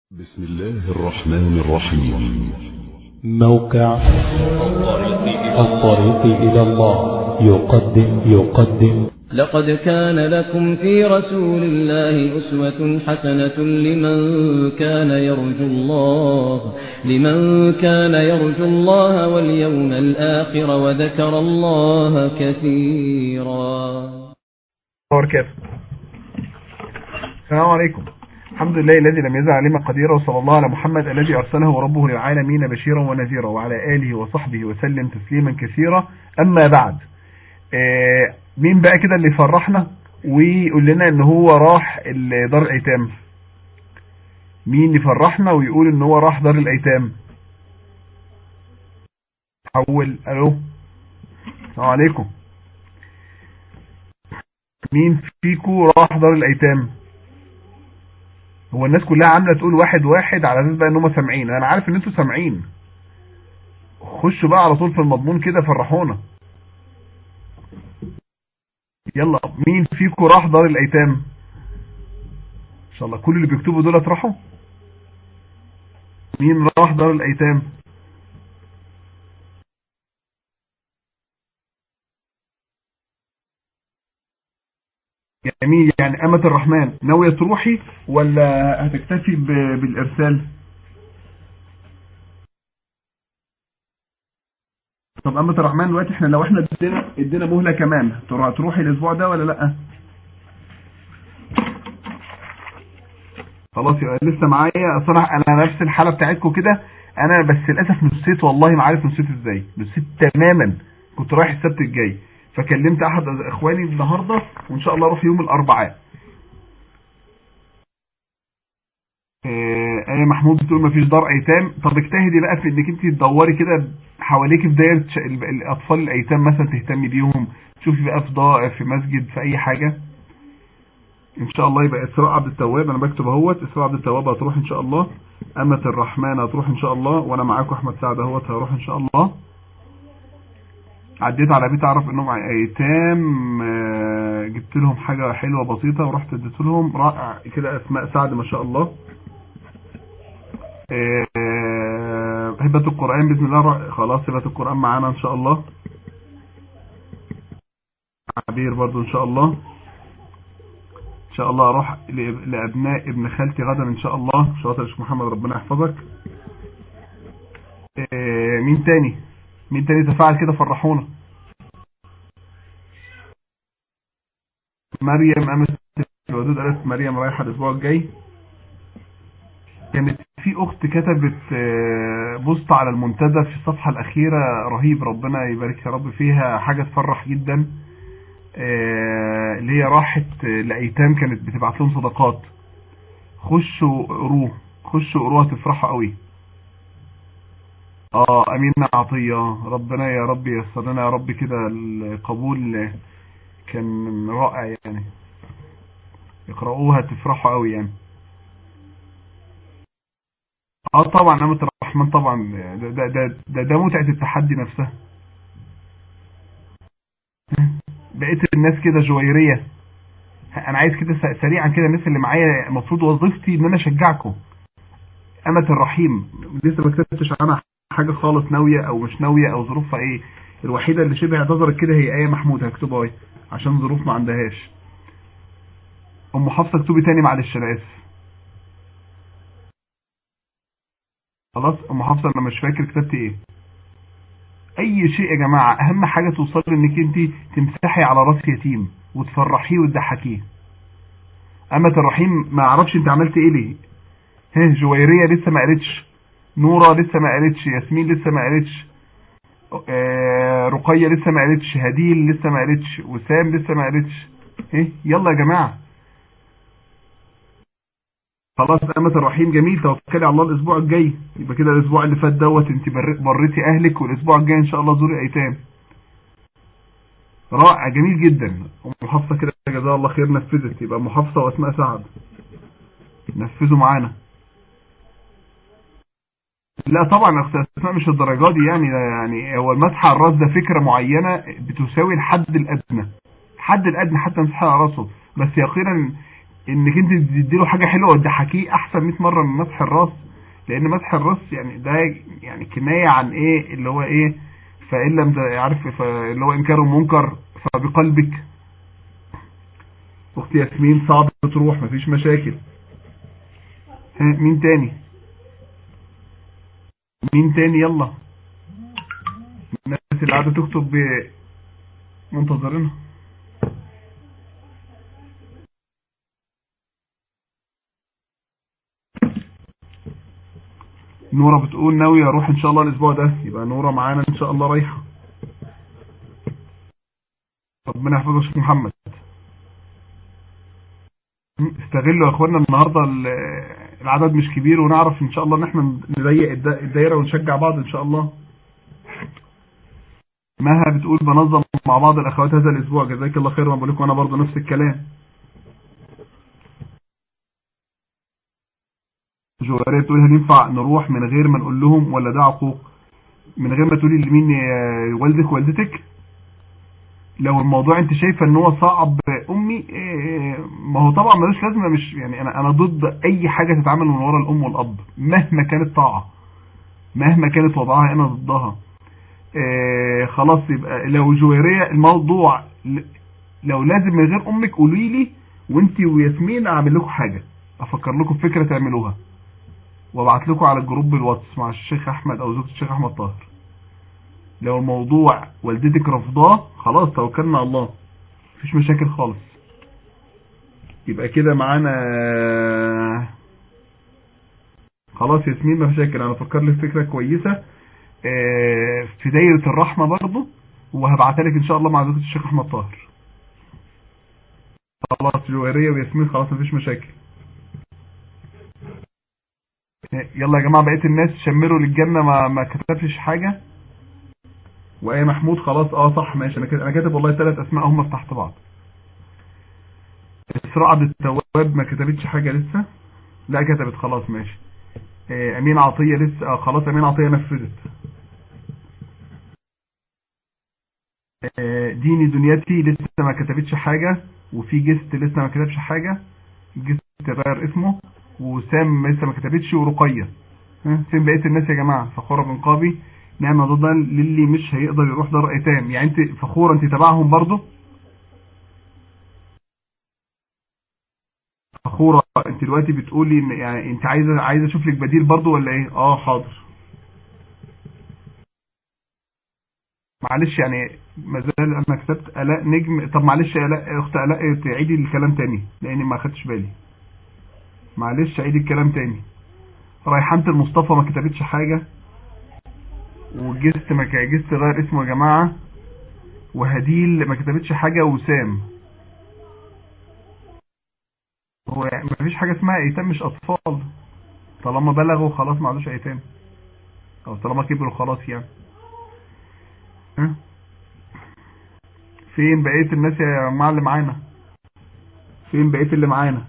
بسم الله الرحمن الرحيم موقع الطريق إلى الله يقدم يقدم لقد كان لكم في رسول الله أسوة حسنة لمن كان يرجو الله لمن كان يرجو الله واليوم الآخر وذكر الله كثيرا وبركاته السلام عليكم الحمد لله الذي لم يزل عليما قديرا وصلى الله على محمد الذي أرسله ربه للعالمين بشيرا ونذيرا وعلى آله وصحبه وسلم تسليما كثيرا أما بعد آه، مين بقى كده اللي يفرحنا ويقول لنا ان هو راح ال- دار الايتام مين يفرحنا ويقول ان هو راح دار الايتام حول الو السلام عليكم مين فيكو راح دار الايتام هو الناس كلها عامله تقول واحد واحد على اساس بقى ان هم سامعين انا عارف ان انتوا سامعين خشوا بقى على طول في المضمون كده فرحونا يلا مين فيكم راح دار الايتام ان شاء الله كل اللي بيكتبوا دول راحوا مين راح دار الايتام جميل يعني أمة الرحمن ناوية تروحي ولا هتكتفي ب- بالإرسال طب أمة الرحمن دلوقتي احنا لو احنا ادينا ادينا مهلة كمان تروح- تروحي الأسبوع ده ولا لأ خلاص يبقى لسه معايا اصل انا انا نفس الحاله بتاعتكم كده انا بس للاسف نسيت والله ما عارف نسيت ازاي نسيت تماما كنت رايح السبت الجاي فكلمت احد اخواني النهارده وان شاء الله اروح يوم الاربعاء آه، ايه محمود بتقول مفيش دار ايتام طب اجتهدي بقى في انك انت تدوري كده حواليك في دايره ش- ال- الاطفال الايتام مثلا تهتمي بيهم تشوفي بقى في ضاء في مسجد في اي حاجه ان شاء الله يبقى اسراء عبد التواب انا بكتب اهوت اسراء عبد التواب هتروح ان شاء الله امة الرحمن هتروح ان شاء الله وانا معاكم احمد سعد اهوت هروح ان شاء الله عديت على بيت اعرف انهم ايتام آه، جبت لهم حاجه حلوه بسيطه ورحت اديت لهم رائع كده اسماء سعد ما شاء الله آه، هبه القران باذن الله رائع. خلاص هبه القران معانا ان شاء الله عبير برضو ان شاء الله ان شاء الله اروح ل- لابناء ابن خالتي غدا ان شاء الله شاطر يا شيخ محمد ربنا يحفظك آه، مين تاني مين تاني تفاعل كده فرحونا مريم امس الودود قالت مريم رايحه الاسبوع الجاي كانت في اخت كتبت آه، بوست على المنتدى في الصفحه الاخيره رهيب ربنا يبارك يا رب فيها حاجه تفرح جدا آه، اللي هي راحت لايتام كانت بتبعت لهم صدقات خشوا قروه خشوا قروه تفرحوا قوي اه امين عطيه ربنا يا رب ييسر لنا يا رب كده القبول كان رائع يعني اقرأوها تفرحوا قوي يعني اه طبعا نعمة الرحمن طبعا ده ده ده, ده, ده متعة التحدي نفسها بقيت الناس كده جويرية انا عايز كده س- سريعا كده الناس اللي معايا المفروض وظيفتي ان انا اشجعكم أمة الرحيم لسه ما كتبتش عنها حاجة خالص ناوية او مش ناوية او ظروفها ايه الوحيدة اللي شبه اعتذرت كده هي ايه محمود هكتبها اهي عشان ظروف ما عندهاش ام حفصة اكتبي تاني معلش انا اسف خلاص ام حفصة انا مش فاكر كتبت ايه اي شيء يا جماعة اهم حاجة توصلي انك انت تمسحي على راس يتيم وتفرحيه وتضحكيه أمة الرحيم ما اعرفش انت عملت ايه ليه ها جويرية لسه ما قالتش نورة لسه ما قالتش ياسمين لسه ما قالتش آه، رقية لسه ما قالتش هديل لسه ما قالتش وسام لسه ما قالتش ايه يلا يا جماعة خلاص أمة الرحيم جميل توكلي على الله الأسبوع الجاي يبقى كده الأسبوع اللي فات دوت أنت بر- بريتي أهلك والأسبوع الجاي إن شاء الله زوري أيتام رائع جميل جدا أم حفصة كده جزاها الله خير نفذت يبقى أم حفصة وأسماء سعد نفذوا معانا لا طبعا يا أخت اسماء مش الدرجات دي يعني يعني هو المسح على الراس ده فكره معينه بتساوي الحد الادنى الحد الادنى حتى مسح على راسه بس يقينا انك انت تديله حاجه حلوه وتضحكيه احسن 100 مره من مسح الراس لان مسح الراس يعني ده يعني كنايه عن ايه اللي هو ايه فان لم عارف اللي هو انكار منكر فبقلبك اختي ياسمين صعب تروح مفيش مشاكل ها مين تاني مين تاني يلا الناس اللي قاعده تكتب منتظرينها نورة بتقول ناوي اروح ان شاء الله الاسبوع ده يبقى نورة معانا ان شاء الله رايحة ربنا يحفظك شيخ محمد استغلوا يا اخوانا النهاردة العدد مش كبير ونعرف ان شاء الله ان احنا نضيق الدايرة ونشجع بعض ان شاء الله مها بتقول بنظم مع بعض الاخوات هذا الاسبوع جزاك الله خير وبقول لكم انا برضه نفس الكلام جواريه تقول هننفع نروح من غير ما نقول لهم ولا ده عقوق من غير ما تقولي لمين والدك والدتك لو الموضوع انت شايفه ان هو صعب امي ما هو طبعا ملوش لازمه مش يعني انا انا ضد اي حاجه تتعمل من ورا الام والاب مهما كانت طاعه مهما كانت وضعها انا ضدها آه خلاص يبقى لو جويريه الموضوع لو لازم من غير امك قولي لي وانت وياسمين اعمل لكم حاجه افكر لكم فكره تعملوها وابعت لكم على الجروب الواتس مع الشيخ احمد او زوجة الشيخ احمد طاهر لو الموضوع والدتك رفضاه خلاص توكلنا على الله مفيش مشاكل خالص يبقى كده معانا خلاص ياسمين مشاكل انا افكر لك فكره كويسه في دايره الرحمه برضو وهبعتها لك ان شاء الله مع زوجة الشيخ احمد طاهر خلاص جوهريه وياسمين خلاص مفيش مشاكل يلا يا جماعة بقية الناس شمروا للجنة ما, ما كتبتش حاجة وآية محمود خلاص اه صح ماشي انا كاتب انا كاتب والله ثلاث اسماء هم تحت بعض اسراء عبد التواب ما كتبتش حاجة لسه لا كتبت خلاص ماشي آه امين عطية لسه آه خلاص امين عطية نفذت آه ديني دنيتي لسه ما كتبتش حاجة وفي جست لسه ما كتبش حاجة جست غير اسمه وسام لسه ما كتبتش ورقية فين بقية الناس يا جماعة فخورة بن قابي نعمة ضدا للي مش هيقدر يروح دار ايتام يعني انت فخورة انت تبعهم برضو فخورة انت دلوقتي بتقولي ان يعني انت عايزة عايزة اشوف لك بديل برضو ولا ايه اه حاضر معلش يعني ما زال انا كتبت الاء نجم طب معلش يا الاء اخت الاء تعيدي الكلام تاني لاني ما خدتش بالي معلش عيد الكلام تاني ريحانة المصطفى ما كتبتش حاجة وجست ما جست غير اسمه يا جماعة وهديل ما كتبتش حاجة وسام هو يعني ما فيش حاجة اسمها ايتام مش اطفال طالما بلغوا خلاص ما عادوش ايتام او طالما كبروا خلاص يعني ها فين بقية الناس يا جماعة اللي معانا فين بقية اللي معانا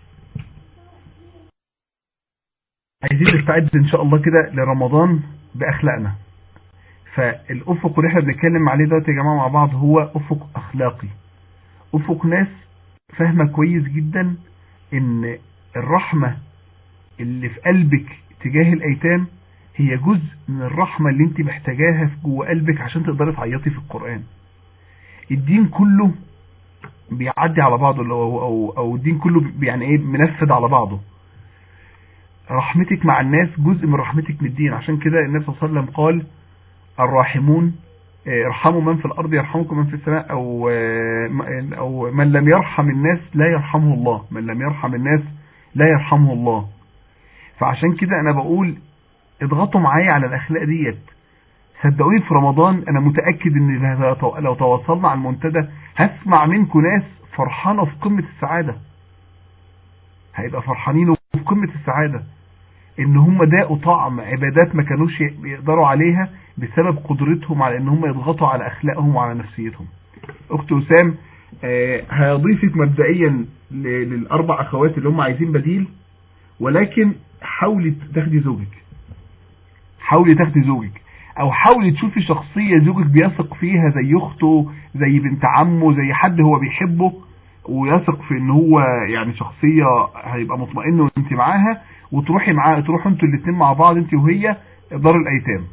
عايزين نستعد ان شاء الله كده لرمضان باخلاقنا فالافق اللي احنا بنتكلم عليه دلوقتي يا جماعه مع بعض هو افق اخلاقي افق ناس فاهمه كويس جدا ان الرحمه اللي في قلبك تجاه الايتام هي جزء من الرحمه اللي انت محتاجاها في جوه قلبك عشان تقدري تعيطي في القران الدين كله بيعدي على بعضه او او, أو الدين كله يعني ايه منفذ على بعضه رحمتك مع الناس جزء من رحمتك من الدين عشان كده النبي صلى الله عليه وسلم قال الراحمون ارحموا من في الارض يرحمكم من في السماء او او من لم يرحم الناس لا يرحمه الله من لم يرحم الناس لا يرحمه الله فعشان كده انا بقول اضغطوا معايا على الاخلاق ديت صدقوني في رمضان انا متاكد ان لو تواصلنا على المنتدى هسمع منكم ناس فرحانه في قمه السعاده هيبقى فرحانين وفي قمه السعاده ان هم داقوا طعم عبادات ما كانوش يقدروا عليها بسبب قدرتهم على ان هم يضغطوا على اخلاقهم وعلى نفسيتهم اخت وسام آه هضيفك مبدئيا للاربع اخوات اللي هم عايزين بديل ولكن حاولي تاخدي زوجك حاولي تاخدي زوجك او حاولي تشوفي شخصية زوجك بيثق فيها زي اخته زي بنت عمه زي حد هو بيحبه ويثق في ان هو يعني شخصية هيبقى مطمئن وانت معاها وتروحي معاه تروحوا انتوا الاثنين مع بعض انت وهي دار الايتام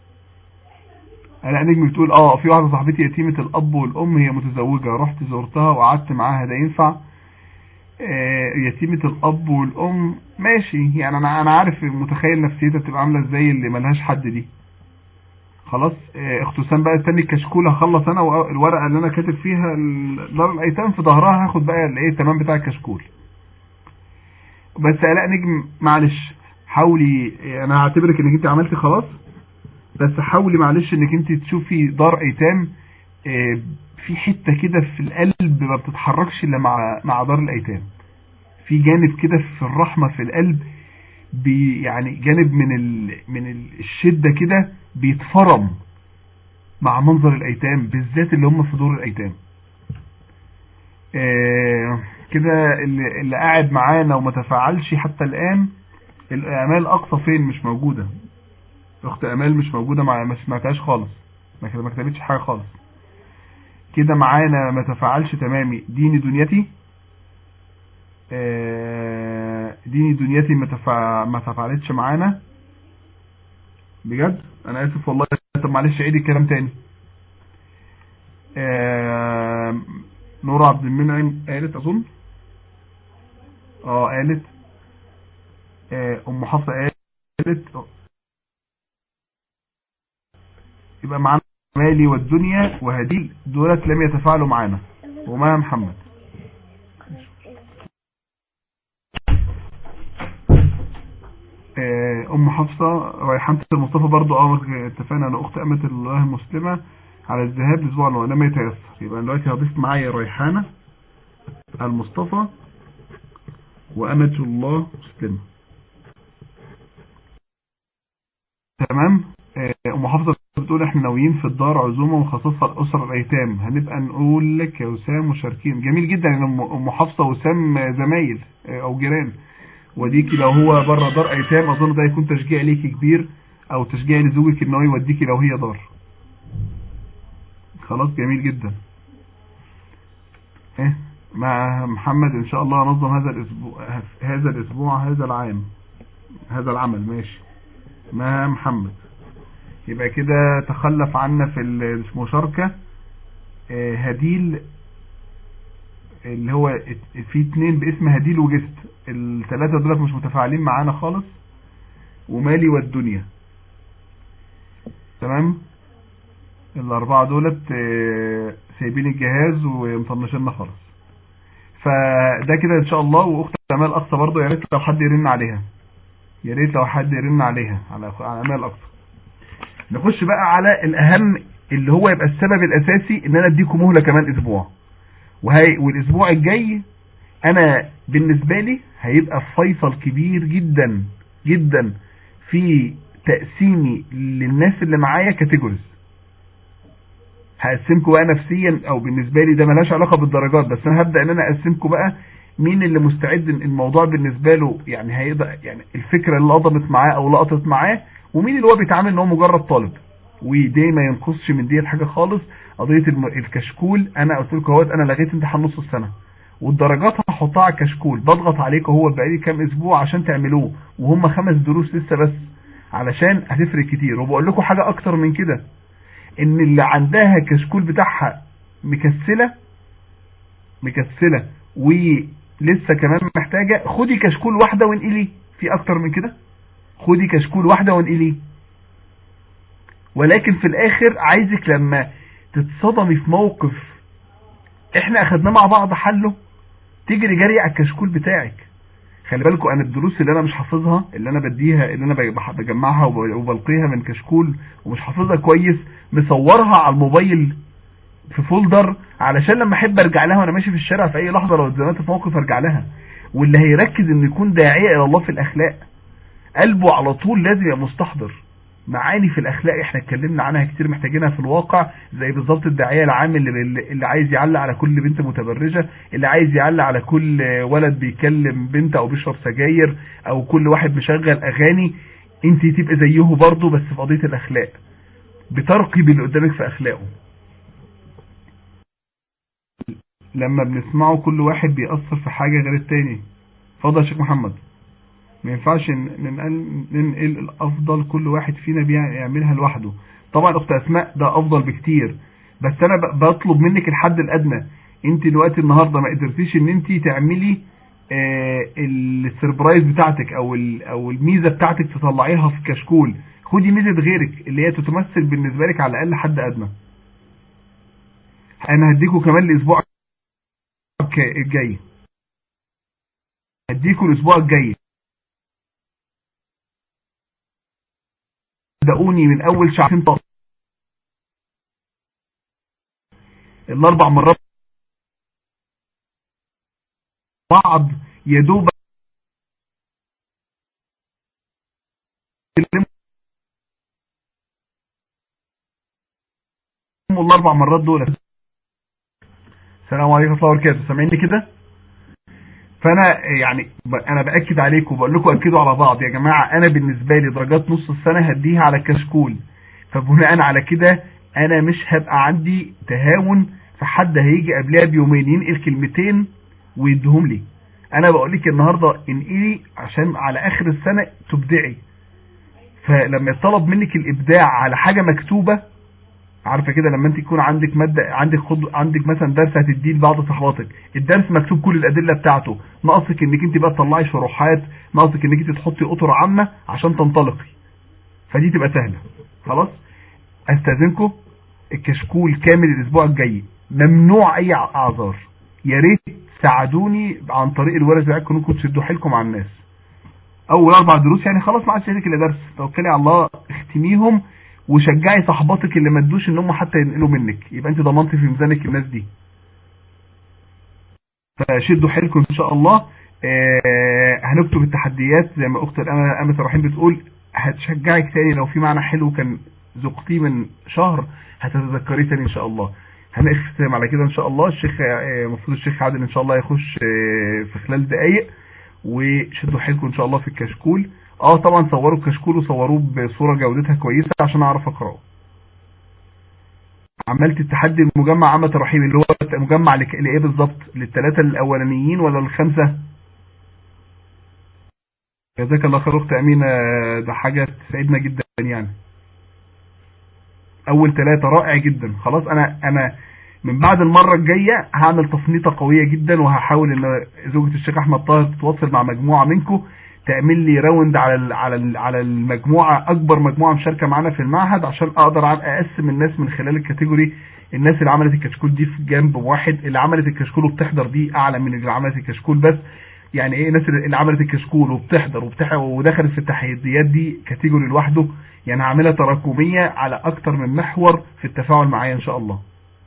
انا نجم بتقول اه في واحده صاحبتي يتيمه الاب والام هي متزوجه رحت زرتها وقعدت معاها ده ينفع آه يتيمه الاب والام ماشي يعني انا انا عارف متخيل نفسيتها تبقى عامله ازاي اللي ملهاش حد دي خلاص آه اخت سام بقى استني الكشكول هخلص انا الورقه اللي انا كاتب فيها دار الايتام في ظهرها هاخد بقى الايه التمام بتاع الكشكول بس الاء نجم معلش حاولي انا هعتبرك انك انت عملتي خلاص بس حاولي معلش انك انت تشوفي دار ايتام في حتة كده في القلب ما بتتحركش الا مع مع دار الايتام في جانب كده في الرحمة في القلب بي يعني جانب من ال من الشدة كده بيتفرم مع منظر الايتام بالذات اللي هم في دور الايتام كده اللي, اللي قاعد معانا وما تفاعلش حتى الان الامال اقصى فين مش موجوده اخت امال مش موجوده مع ما سمعتهاش خالص ما ما كتبتش حاجه خالص كده معانا ما تفاعلش تمامي ديني دنيتي آه ديني دنيتي ما تفع... ما تفاعلتش معانا بجد انا اسف والله طب معلش عيدي الكلام تاني آه نور عبد المنعم قالت اظن اه قالت آه ام حفصه قالت يبقى معانا مالي والدنيا وهديل دولت لم يتفاعلوا معانا وما محمد ام حفصة ريحانة المصطفى برضو اه اتفقنا انا اخت امة الله المسلمة على الذهاب الاسبوع لما يتيسر يبقى دلوقتي هضيف معايا ريحانة المصطفى وامة الله مسلمة تمام ام حفصة بتقول احنا ناويين في الدار عزومه ونخصصها لاسر الايتام هنبقى نقول لك يا وسام مشاركين جميل جدا ان ام حفصه وسام زمايل او جيران وديكي لو هو بره دار ايتام اظن ده يكون تشجيع ليكي كبير او تشجيع لزوجك ان هو يوديكي لو هي دار خلاص جميل جدا ايه مع محمد ان شاء الله نظم هذا الاسبوع هذا الاسبوع هذا العام هذا العمل ماشي مع محمد يبقى كده تخلف عنا في المشاركة هديل اللي هو في اتنين باسم هديل وجست الثلاثة دولت مش متفاعلين معانا خالص ومالي والدنيا تمام الاربعة دولت سايبين الجهاز ومطنشيننا خالص فده كده ان شاء الله واخت امال اقصى برضه يا ريت لو حد يرن عليها يا ريت لو حد يرن عليها على على امال اقصى نخش بقى على الاهم اللي هو يبقى السبب الاساسي ان انا اديكم مهله كمان اسبوع وهي والاسبوع الجاي انا بالنسبه لي هيبقى فيصل كبير جدا جدا في تقسيمي للناس اللي معايا كاتيجوريز هقسمكم بقى نفسيا او بالنسبه لي ده ملهاش علاقه بالدرجات بس انا هبدا ان انا اقسمكم بقى مين اللي مستعد الموضوع بالنسبه له يعني هيقدر يعني الفكره اللي قضمت معاه او لقطت معاه ومين اللي هو بيتعامل ان هو مجرد طالب ودي ما ينقصش من ديت حاجه خالص قضيه الكشكول انا قلت لكم اهوت انا لغيت امتحان نص السنه والدرجات هحطها على الكشكول بضغط عليكم هو بقالي كام اسبوع عشان تعملوه وهم خمس دروس لسه بس علشان هتفرق كتير وبقول لكم حاجه اكتر من كده ان اللي عندها كشكول بتاعها مكسله مكسله ولسه كمان محتاجه خدي كشكول واحده وانقلي في اكتر من كده خدي كشكول واحده وانقلي ولكن في الاخر عايزك لما تتصدمي في موقف احنا اخدناه مع بعض حله تجري جري على الكشكول بتاعك خلي بالكم انا الدروس اللي انا مش حافظها اللي انا بديها اللي انا بجمعها وبلقيها من كشكول ومش حافظها كويس مصورها على الموبايل في فولدر علشان لما احب ارجع لها وانا ماشي في الشارع في اي لحظه لو اتزنقت في موقف ارجع لها واللي هيركز انه يكون داعيه الى الله في الاخلاق قلبه على طول لازم يبقى مستحضر معاني في الاخلاق احنا اتكلمنا عنها كتير محتاجينها في الواقع زي بالظبط الداعيه العام اللي, اللي عايز يعلق على كل بنت متبرجه اللي عايز يعلق على كل ولد بيكلم بنت او بيشرب سجاير او كل واحد مشغل اغاني انت تبقى زيه برضه بس في قضيه الاخلاق بترقي باللي قدامك في اخلاقه لما بنسمعه كل واحد بيأثر في حاجة غير التاني اتفضل يا شيخ محمد ما ينفعش ننقل, ننقل الافضل كل واحد فينا بيعملها لوحده طبعا اخت اسماء ده افضل بكتير بس انا بطلب منك الحد الادنى انت دلوقتي النهاردة ما قدرتيش ان انت تعملي آه السربرايز بتاعتك او او الميزة بتاعتك تطلعيها في كشكول خدي ميزة غيرك اللي هي تتمثل بالنسبة لك على الاقل حد ادنى انا هديكوا كمان الاسبوع الجاي هديكوا الاسبوع الجاي صدقوني من اول شعرين طب الاربع مرات بعض يدوب الاربع مرات دول السلام عليكم ورحمه الله وبركاته سامعيني كده فانا يعني انا باكد عليكم وبقول لكم اكدوا على بعض يا جماعه انا بالنسبه لي درجات نص السنه هديها على الكشكول فبناء على كده انا مش هبقى عندي تهاون في حد هيجي قبلها بيومين ينقل كلمتين ويديهم لي انا بقول لك النهارده انقلي عشان على اخر السنه تبدعي فلما يطلب منك الابداع على حاجه مكتوبه عارفه كده لما انت يكون عندك ماده عندك خد عندك مثلا درس هتديه لبعض صحباتك الدرس مكتوب كل الادله بتاعته ناقصك انك انت بقى تطلعي شروحات ناقصك انك انت تحطي اطر عامه عشان تنطلقي فدي تبقى سهله خلاص استاذنكم الكشكول كامل الاسبوع الجاي ممنوع اي اعذار يا ريت تساعدوني عن طريق الورق بتاعكم انكم تشدوا حيلكم على الناس اول اربع دروس يعني خلاص ما عادش الا درس توكلي على الله اختميهم وشجعي صحباتك اللي ما ادوش ان هم حتى ينقلوا منك يبقى انت ضمنتي في ميزانك الناس دي فشدوا حيلكم ان شاء الله آه هنكتب التحديات زي ما اخت امة الرحيم بتقول هتشجعك تاني لو في معنى حلو كان ذقتيه من شهر هتتذكريه تاني ان شاء الله هنختم على كده ان شاء الله الشيخ المفروض الشيخ عادل ان شاء الله يخش في خلال دقايق وشدوا حيلكم ان شاء الله في الكشكول اه طبعا صوروا الكشكول وصوروه بصورة جودتها كويسة عشان اعرف اقراه عملت التحدي المجمع عامة الرحيم اللي هو مجمع لايه بالظبط للثلاثة الاولانيين ولا الخمسة جزاك الله خير اخت امينة ده حاجة تسعدنا جدا يعني اول ثلاثة رائع جدا خلاص انا انا من بعد المرة الجاية هعمل تصنيطة قوية جدا وهحاول ان زوجة الشيخ احمد طاهر تتواصل مع مجموعة منكم تعمل لي راوند على ال على ال على المجموعة اكبر مجموعة مشاركة معانا في المعهد عشان اقدر اقسم الناس من خلال الكاتيجوري الناس اللي عملت الكشكول دي في جنب واحد اللي عملت الكشكول وبتحضر دي اعلى من اللي عملت الكشكول بس يعني ايه الناس اللي عملت الكشكول وبتحضر وبتح ودخلت في التحديات دي كاتيجوري لوحده يعني هعملها تراكمية على اكتر من محور في التفاعل معايا ان شاء الله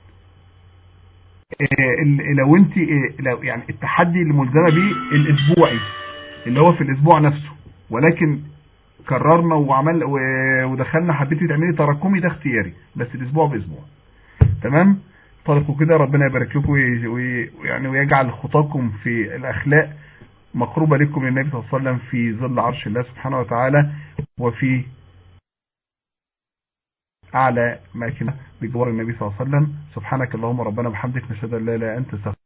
إيه لو انت إيه لو يعني التحدي اللي ملزمه بيه الاسبوعي اللي هو في الاسبوع نفسه ولكن كررنا وعمل ودخلنا حبيتي تعملي تراكمي ده اختياري بس الاسبوع باسبوع تمام طلقوا كده ربنا يبارك لكم ويعني ويجعل خطاكم في الاخلاق مقربة لكم النبي صلى الله عليه وسلم في ظل عرش الله سبحانه وتعالى وفي أعلى ماكنة بجوار النبي صلى الله عليه وسلم سبحانك اللهم ربنا بحمدك نشهد أن لا إله إلا أنت